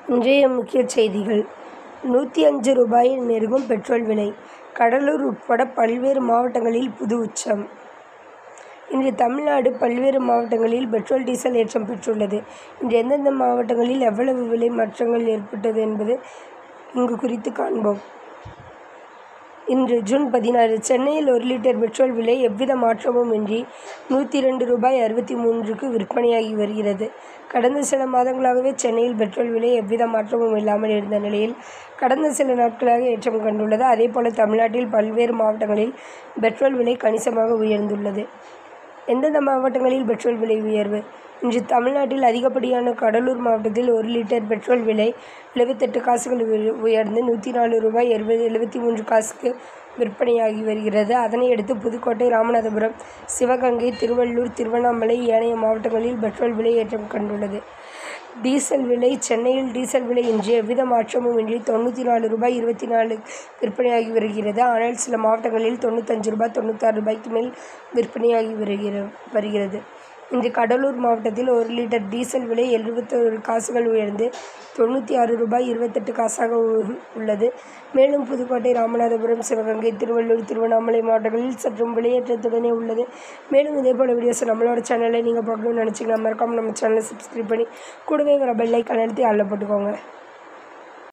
இன்றைய முக்கிய செய்திகள் நூற்றி அஞ்சு ரூபாயை நெருங்கும் பெட்ரோல் விலை கடலூர் உட்பட பல்வேறு மாவட்டங்களில் புது உச்சம் இன்று தமிழ்நாடு பல்வேறு மாவட்டங்களில் பெட்ரோல் டீசல் ஏற்றம் பெற்றுள்ளது இன்று எந்தெந்த மாவட்டங்களில் எவ்வளவு விலை மாற்றங்கள் ஏற்பட்டது என்பது இங்கு குறித்து காண்போம் இன்று ஜூன் பதினாறு சென்னையில் ஒரு லிட்டர் பெட்ரோல் விலை எவ்வித மாற்றமும் இன்றி நூற்றி இரண்டு ரூபாய் அறுபத்தி மூன்றுக்கு விற்பனையாகி வருகிறது கடந்த சில மாதங்களாகவே சென்னையில் பெட்ரோல் விலை எவ்வித மாற்றமும் இல்லாமல் இருந்த நிலையில் கடந்த சில நாட்களாக ஏற்றம் கண்டுள்ளது அதேபோல தமிழ்நாட்டில் பல்வேறு மாவட்டங்களில் பெட்ரோல் விலை கணிசமாக உயர்ந்துள்ளது எந்தெந்த மாவட்டங்களில் பெட்ரோல் விலை உயர்வு இன்று தமிழ்நாட்டில் அதிகப்படியான கடலூர் மாவட்டத்தில் ஒரு லிட்டர் பெட்ரோல் விலை எழுபத்தெட்டு காசுகள் உயர்ந்து நூற்றி நாலு ரூபாய் எழுபது எழுபத்தி மூன்று காசுக்கு விற்பனையாகி வருகிறது அதனையடுத்து புதுக்கோட்டை ராமநாதபுரம் சிவகங்கை திருவள்ளூர் திருவண்ணாமலை ஏனைய மாவட்டங்களில் பெட்ரோல் விலை ஏற்றம் கண்டுள்ளது டீசல் விலை சென்னையில் டீசல் விலை இன்று எவ்வித மாற்றமும் இன்றி தொண்ணூற்றி நாலு ரூபாய் இருபத்தி நாலு விற்பனையாகி வருகிறது ஆனால் சில மாவட்டங்களில் தொண்ணூத்தஞ்சு ரூபாய் தொண்ணூத்தாறு ரூபாய்க்கு மேல் விற்பனையாகி வருகிற வருகிறது இன்று கடலூர் மாவட்டத்தில் ஒரு லிட்டர் டீசல் விலை எழுபத்தொரு காசுகள் உயர்ந்து தொண்ணூற்றி ஆறு ரூபாய் இருபத்தெட்டு காசாக உள்ளது மேலும் புதுக்கோட்டை ராமநாதபுரம் சிவகங்கை திருவள்ளூர் திருவண்ணாமலை மாவட்டங்களில் சற்றும் விலையேற்றத்துடனே உள்ளது மேலும் இதேபோல் வீடியோஸ் நம்மளோட சேனலை நீங்கள் பார்க்கணும்னு நினச்சிங்கன்னா மறக்காமல் நம்ம சேனலை சப்ஸ்கிரைப் பண்ணி கூடவே வர பெல் ஐக்கான் அழுத்தி அதில் போட்டுக்கோங்க